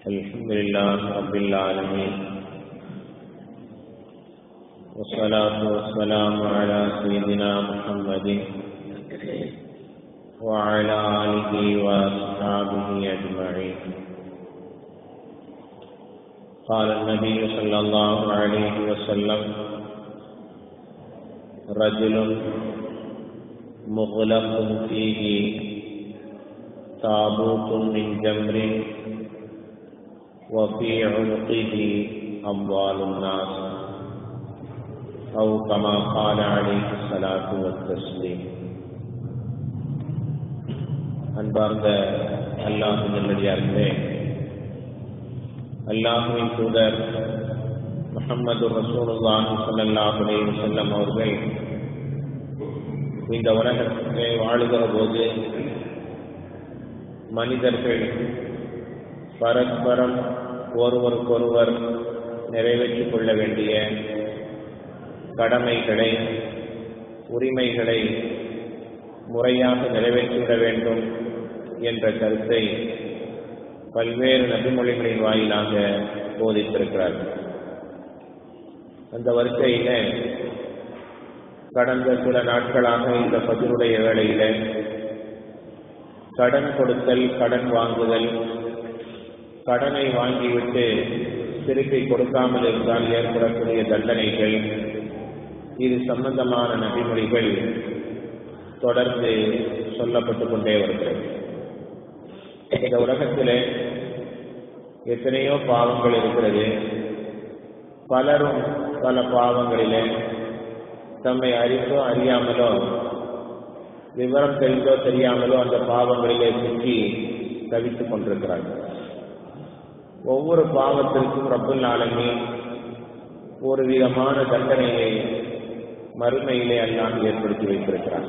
الحمد لله رب العالمين والصلاة والسلام على سيدنا محمد وعلى آله وأصحابه أجمعين قال النبي صلى الله عليه وسلم رجل مغلق فيه تابوت من جمر وفي عنقه أموال الناس أو كما قال عليه الصلاة والتسليم அன்பார்ந்த அல்லாஹு நல்லடியார்களே அல்லாஹுவின் தூதர் முகமது ரசூலுல்லாஹி ஸல்லல்லாஹு அலைஹி வஸல்லம் அவர்கள் இந்த உலகத்திலே வாழுகிற போது மனிதர்கள் பரஸ்பரம் ஒருவருக்கொருவர் நிறைவேற்றிக் கொள்ள வேண்டிய கடமைகளை உரிமைகளை முறையாக நிறைவேற்றிவிட வேண்டும் என்ற கருத்தை பல்வேறு நபிமொழிகளின் வாயிலாக போதித்திருக்கிறார்கள் அந்த வரிசையில கடந்த சில நாட்களாக இந்த பதிலுடைய வேளையில கடன் கொடுத்தல் கடன் வாங்குதல் கடனை வாங்கிவிட்டு திருப்பி கொடுக்காமல் இருந்தால் ஏற்படக்கூடிய தண்டனைகள் இது சம்பந்தமான நபிமொழிகள் தொடர்ந்து சொல்லப்பட்டுக் கொண்டே வருகிறது இந்த உலகத்திலே எத்தனையோ பாவங்கள் இருக்கிறது பலரும் பல பாவங்களிலே தம்மை அறிந்தோ அறியாமலோ விவரம் தெரிந்தோ தெரியாமலோ அந்த பாவங்களிலே சிக்கி தவித்துக் கொண்டிருக்கிறார்கள் ஒவ்வொரு பாவத்திற்கும் ரப்புல் ஆலமி ஒரு விதமான தண்டனையை மறுமையிலே எல்லாம் ஏற்படுத்தி வைத்திருக்கிறார்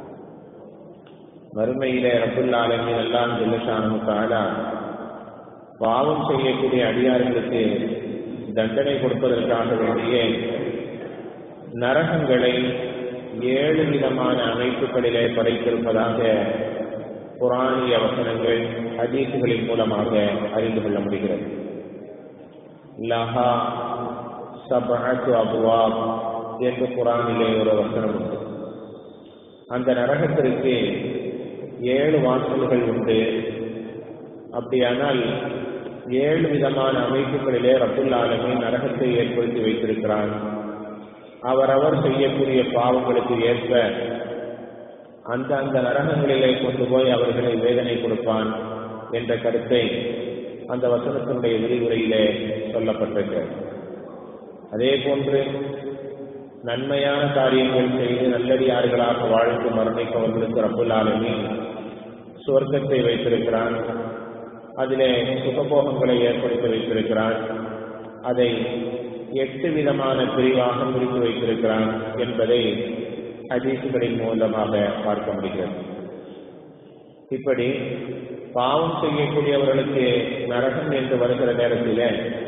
மறுமையிலே ரப்புல் ஆலமி எல்லாம் ஜெல்லஷானுக்காக பாவம் செய்யக்கூடிய அடியார்களுக்கு தண்டனை கொடுப்பதற்காக வேண்டிய நரகங்களை ஏழு விதமான அமைப்புகளிலே படைத்திருப்பதாக புராணிய வசனங்கள் ஹதீசுகளின் மூலமாக அறிந்து கொள்ள முடிகிறது லஹா சபஅத்து அபுவாப் என்று குரானிலே ஒரு வசனம் உண்டு அந்த நரகத்திற்கு ஏழு வாசல்கள் உண்டு அப்படியானால் ஏழு விதமான அமைப்புகளிலே ரபுல் ஆலமி நரகத்தை ஏற்படுத்தி வைத்திருக்கிறான் அவரவர் செய்யக்கூடிய பாவங்களுக்கு ஏற்ப அந்த அந்த நரகங்களிலே கொண்டு போய் அவர்களை வேதனை கொடுப்பான் என்ற கருத்தை அந்த வசனத்தினுடைய விரிவுரையிலே சொல்லப்பட்டிருக்கிறது அதே போன்று நன்மையான காரியங்கள் செய்து நல்லடியார்களாக வாழ்ந்து மரணிப்பவர்களுக்கு ரப்புல் ஆலமி சுவர்க்கத்தை வைத்திருக்கிறான் அதிலே சுகபோகங்களை ஏற்படுத்தி வைத்திருக்கிறான் அதை எட்டு விதமான பிரிவாக பிரித்து வைத்திருக்கிறான் என்பதை ஹதீசுகளின் மூலமாக பார்க்க முடிகிறது இப்படி பாவம் செய்யக்கூடியவர்களுக்கு நரகம் என்று வருகிற நேரத்தில்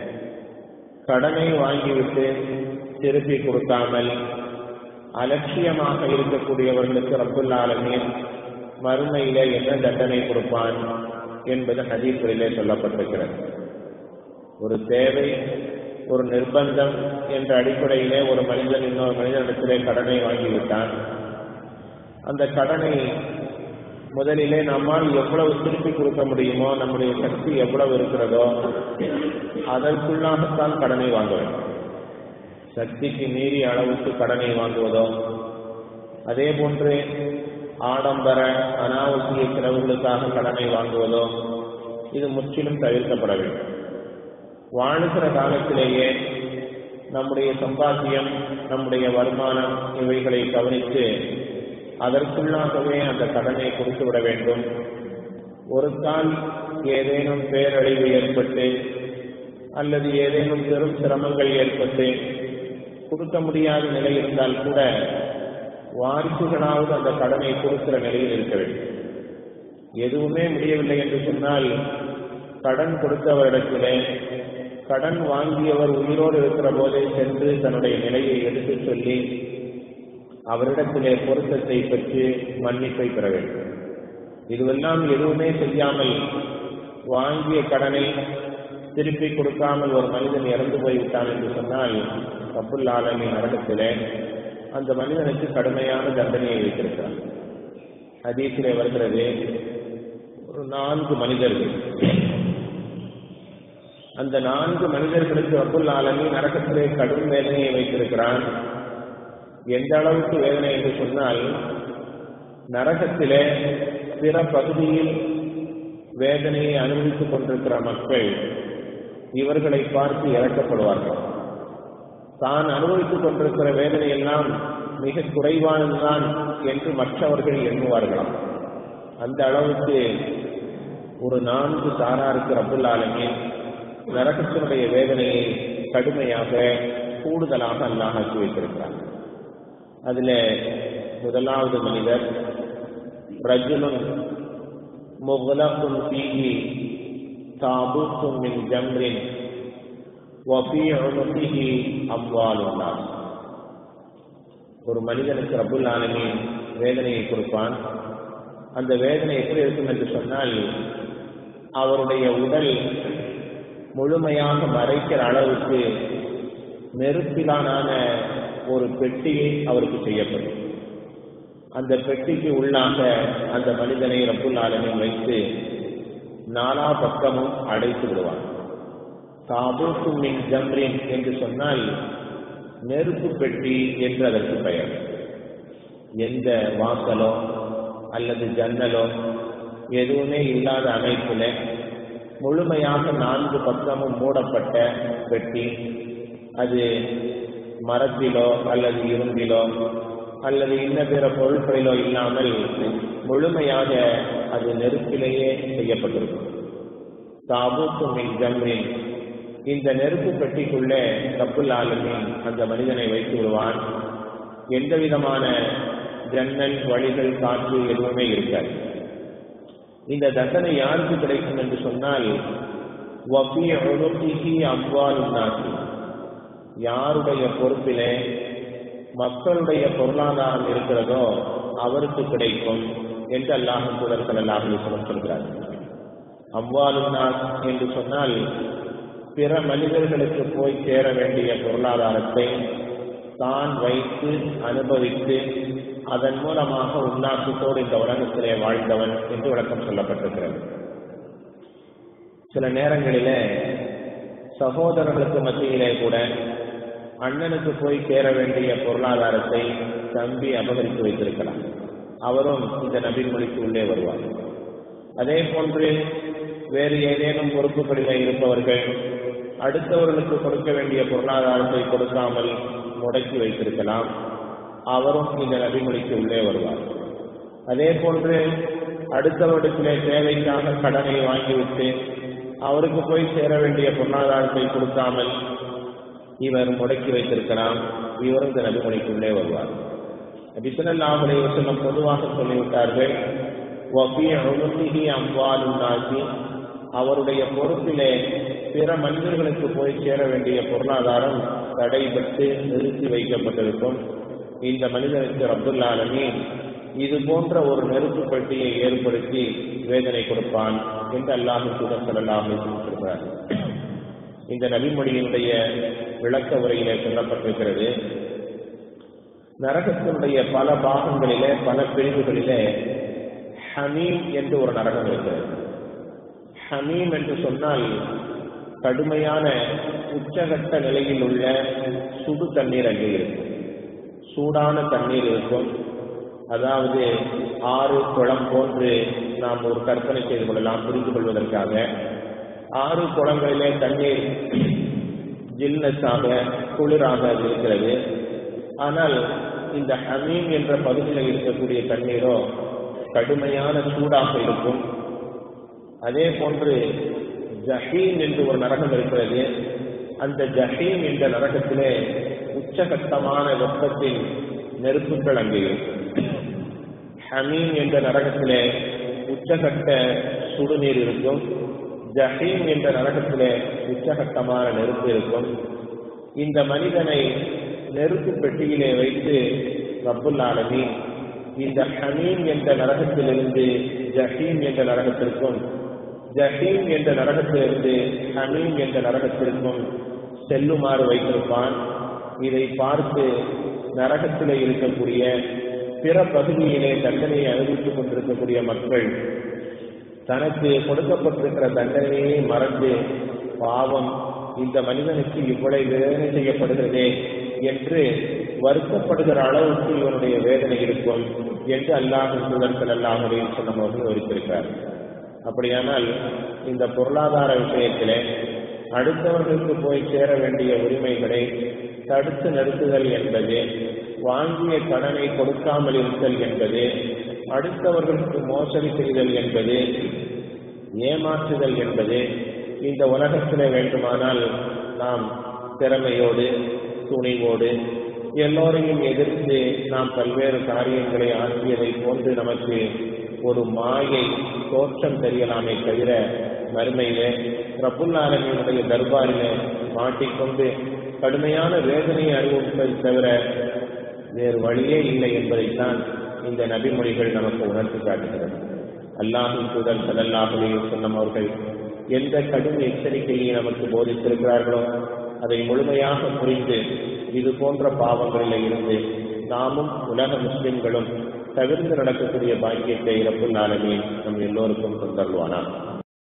கடனை வாங்கிவிட்டு திருப்பி கொடுக்காமல் அலட்சியமாக இருக்கக்கூடியவர்களுக்கு ரப்புல் ஆலமீன் மறுமையில என்ன தண்டனை கொடுப்பான் என்பது ஹதீஸ்களிலே சொல்லப்பட்டிருக்கிறது ஒரு தேவை ஒரு நிர்பந்தம் என்ற அடிப்படையிலே ஒரு மனிதன் இன்னொரு மனிதனிடத்திலே கடனை வாங்கிவிட்டான் அந்த கடனை முதலிலே நம்மால் எவ்வளவு திருப்பி கொடுக்க முடியுமோ நம்முடைய சக்தி எவ்வளவு இருக்கிறதோ அதற்குள்ளாகத்தான் கடனை வாங்க வேண்டும் சக்திக்கு மீறிய அளவுக்கு கடனை வாங்குவதோ அதே போன்று ஆடம்பர அனாவசிய செலவுகளுக்காக கடனை வாங்குவதோ இது முற்றிலும் தவிர்க்கப்பட வேண்டும் வாழுகிற காலத்திலேயே நம்முடைய சம்பாத்தியம் நம்முடைய வருமானம் இவைகளை கவனித்து அதற்குள்ளாகவே அந்த கடனை கொடுத்து விட வேண்டும் ஒரு கால் ஏதேனும் பேரழிவு ஏற்பட்டு அல்லது ஏதேனும் பெரும் சிரமங்கள் ஏற்பட்டு கொடுக்க முடியாத நிலை இருந்தால் கூட வாரிசுகளாவது அந்த கடனை கொடுக்கிற நிலையில் இருக்க வேண்டும் எதுவுமே முடியவில்லை என்று சொன்னால் கடன் கொடுத்தவரிடத்திலே கடன் வாங்கியவர் உயிரோடு இருக்கிற போதே சென்று தன்னுடைய நிலையை எடுத்துச் சொல்லி அவரிடத்திலே பொருத்தத்தை பெற்று மன்னிப்பை பெற வேண்டும் இதுவெல்லாம் எதுவுமே செய்யாமல் வாங்கிய கடனை திருப்பி கொடுக்காமல் ஒரு மனிதன் இறந்து போய்விட்டான் என்று சொன்னால் ரப்புல் ஆலமின் நரகத்திலே அந்த மனிதனுக்கு கடுமையான தண்டனையை வைத்திருக்கிறார் ஹதீஸிலே வருகிறது ஒரு நான்கு மனிதர்கள் அந்த நான்கு மனிதர்களுக்கு ரப்புல் ஆலமி நரகத்திலே கடும் வேதனையை வைத்திருக்கிறான் எந்த அளவுக்கு வேதனை என்று சொன்னால் நரகத்திலே பிற பகுதியில் வேதனையை அனுபவித்துக் கொண்டிருக்கிற மக்கள் இவர்களை பார்த்து இறக்கப்படுவார்கள் தான் அனுபவித்துக் கொண்டிருக்கிற வேதனை எல்லாம் மிக குறைவானதுதான் என்று மற்றவர்கள் எண்ணுவார்களாம் அந்த அளவுக்கு ஒரு நான்கு சாராருக்கு ரப்புல் ஆலமின் நரகத்தினுடைய வேதனையை கடுமையாக கூடுதலாக அல்லாஹ் ஆக்கி வைத்திருக்கிறார் அதில் முதலாவது மனிதர் ரஜுலுன் முகலகுன் ஃபீஹி தாபூத்தும் மின் ஜம்ரின் வஃபீ உனுகிஹி அம்வாலுன் நாஸ் ஒரு மனிதனுக்கு ரப்புல் ஆலமீன் வேதனையை கொடுப்பான் அந்த வேதனை எப்படி இருக்கும் என்று சொன்னால் அவருடைய உடல் முழுமையாக மறைக்கிற அளவுக்கு நெருப்பிலான ஒரு பெட்டியை அவருக்கு செய்யப்படும் அந்த பெட்டிக்கு உள்ளாக அந்த மனிதனை ரப்புல் ஆலமின் வைத்து நாலா பக்கமும் அடைத்து விடுவான் தாபூக்கும் மின் ஜம்ரின் என்று சொன்னால் நெருப்பு பெட்டி என்று அதற்கு பெயர் எந்த வாசலோ அல்லது ஜன்னலோ எதுவுமே இல்லாத அமைப்பில் முழுமையாக நான்கு பக்கமும் மூடப்பட்ட பெட்டி அது மரத்திலோ அல்லது இரும்பிலோ அல்லது இன்ன பிற பொருட்களிலோ இல்லாமல் முழுமையாக அது நெருப்பிலேயே செய்யப்பட்டிருக்கும் தாபூத்து மின் ஜம்ரின் இந்த நெருப்பு பெட்டிக்குள்ளே கப்புல் ஆலமின் அந்த மனிதனை வைத்து விடுவான் எந்த விதமான ஜன்னல் வழிகள் காற்று எதுவுமே இருக்காது இந்த தண்டனை யாருக்கு கிடைக்கும் என்று சொன்னால் அவ்வாலும் நாசி யாருடைய பொறுப்பிலே மக்களுடைய பொருளாதாரம் இருக்கிறதோ அவருக்கு கிடைக்கும் என்று அல்லாஹும் தூதர்கள் அல்லாஹ் சொல்கிறார் அவ்வாலும் என்று சொன்னால் பிற மனிதர்களுக்கு போய் சேர வேண்டிய பொருளாதாரத்தை தான் வைத்து அனுபவித்து அதன் மூலமாக உன்னாசத்தோடு இந்த உலகத்திலே வாழ்ந்தவன் என்று விளக்கம் சொல்லப்பட்டிருக்கிறது சில நேரங்களிலே சகோதரர்களுக்கு மத்தியிலே கூட அண்ணனுக்கு போய் சேர வேண்டிய பொருளாதாரத்தை தம்பி அபகரித்து வைத்திருக்கலாம் அவரும் இந்த நபின் மொழிக்கு உள்ளே வருவார் அதே போன்று வேறு ஏதேனும் பொறுப்புகளில் இருப்பவர்கள் அடுத்தவர்களுக்கு கொடுக்க வேண்டிய பொருளாதாரத்தை கொடுக்காமல் முடக்கி வைத்திருக்கலாம் அவரும் இந்த நபிமொழிக்கு உள்ளே வருவார் அதே போன்று அடுத்தவரிடத்திலே தேவைக்காக கடனை வாங்கிவிட்டு அவருக்கு போய் சேர வேண்டிய பொருளாதாரத்தை கொடுக்காமல் இவர் முடக்கி வைத்திருக்கலாம் இவரும் இந்த நபிமொழிக்கு உள்ளே வருவார் நபிசல்லாஹுலே வசல்லம் பொதுவாக சொல்லிவிட்டார்கள் அம்வாலும் நாசி அவருடைய பொறுப்பிலே பிற மனிதர்களுக்கு போய் சேர வேண்டிய பொருளாதாரம் தடைபட்டு நிறுத்தி வைக்கப்பட்டிருக்கும் இந்த மனிதனுக்கு அப்துல்லாலமி இது போன்ற ஒரு நெருப்பு பெட்டியை ஏற்படுத்தி வேதனை கொடுப்பான் என்று அல்லாஹு சுதசலாக சொல்கிறார் இந்த நபிமொழியினுடைய விளக்க உரையிலே சொல்லப்பட்டிருக்கிறது நரகத்தினுடைய பல பாகங்களிலே பல பிரிவுகளிலே ஹமீம் என்று ஒரு நரகம் இருக்கிறது ஹமீம் என்று சொன்னால் கடுமையான உச்சகட்ட நிலையில் உள்ள சுடு தண்ணீர் அங்கே இருக்கும் சூடான தண்ணீர் இருக்கும் அதாவது ஆறு குளம் போன்று நாம் ஒரு கற்பனை செய்து கொள்ளலாம் புரிந்து கொள்வதற்காக ஆறு குளங்களிலே தண்ணீர் ஜில்னஸாக குளிராக அது இருக்கிறது ஆனால் இந்த ஹமீம் என்ற பகுதியில் இருக்கக்கூடிய தண்ணீரோ கடுமையான சூடாக இருக்கும் அதே போன்று ஜஹீம் என்று ஒரு நரகம் இருக்கிறது அந்த ஜஹீம் என்ற நரகத்திலே உச்சகட்டமான வெப்பத்தின் நெருப்புகள் அங்கே இருக்கும் ஹமீம் என்ற நரகத்திலே உச்சகட்ட சுடுநீர் இருக்கும் ஜஹீம் என்ற நரகத்திலே உச்சகட்டமான நெருப்பு இருக்கும் இந்த மனிதனை நெருப்பு பெட்டியிலே வைத்து ரப்புல் ஆலமி இந்த ஹமீம் என்ற நரகத்திலிருந்து ஜஹீம் என்ற நரகத்திற்கும் ஜஹீம் என்ற நரகத்திலிருந்து ஹமீம் என்ற நரகத்திற்கும் செல்லுமாறு வைத்திருப்பான் இதை பார்த்து நரகத்திலே இருக்கக்கூடிய பிற பகுதியிலே தண்டனையை அனுபவித்துக் கொண்டிருக்கக்கூடிய மக்கள் தனக்கு கொடுக்கப்பட்டிருக்கிற தண்டனையை மறந்து பாவம் இந்த மனிதனுக்கு இவ்வளவு வேதனை செய்யப்படுகிறதே என்று வருத்தப்படுகிற அளவுக்கு இவனுடைய வேதனை இருக்கும் என்று அல்லாஹ் சுதர்கள் அல்லாஹுடைய சொன்னவர்கள் விவரித்திருக்கிறார் அப்படியானால் இந்த பொருளாதார விஷயத்திலே அடுத்தவர்களுக்கு போய் சேர வேண்டிய உரிமைகளை தடுத்து நிறுத்துதல் என்பது வாங்கிய கடனை கொடுக்காமல் இருத்தல் என்பது அடுத்தவர்களுக்கு மோசடி செய்தல் என்பது ஏமாற்றுதல் என்பது இந்த உலகத்திலே வேண்டுமானால் நாம் திறமையோடு துணிவோடு எல்லோரையும் எதிர்த்து நாம் பல்வேறு காரியங்களை ஆற்றியதை போன்று நமக்கு ஒரு மாயை தோற்றம் தெரியலாமே தவிர மறுமையிலே பிரபுல்லாலமியுடைய தர்பாரிலே மாட்டிக்கொண்டு கடுமையான வேதனையை அனுபவிப்பதை தவிர வேறு வழியே இல்லை என்பதைத்தான் இந்த நபிமொழிகள் நமக்கு உணர்த்தி காட்டுகிறது அல்லாஹின் தூதர் சதல்லாஹுலே சொன்னம் அவர்கள் எந்த கடும் எச்சரிக்கையை நமக்கு போதித்திருக்கிறார்களோ அதை முழுமையாக புரிந்து இது போன்ற பாவங்களில் இருந்து நாமும் உலக முஸ்லிம்களும் தவிர்த்து நடக்கக்கூடிய பாக்கியத்தை இறப்புள் நாளமே நம் எல்லோருக்கும் கொண்டருவானா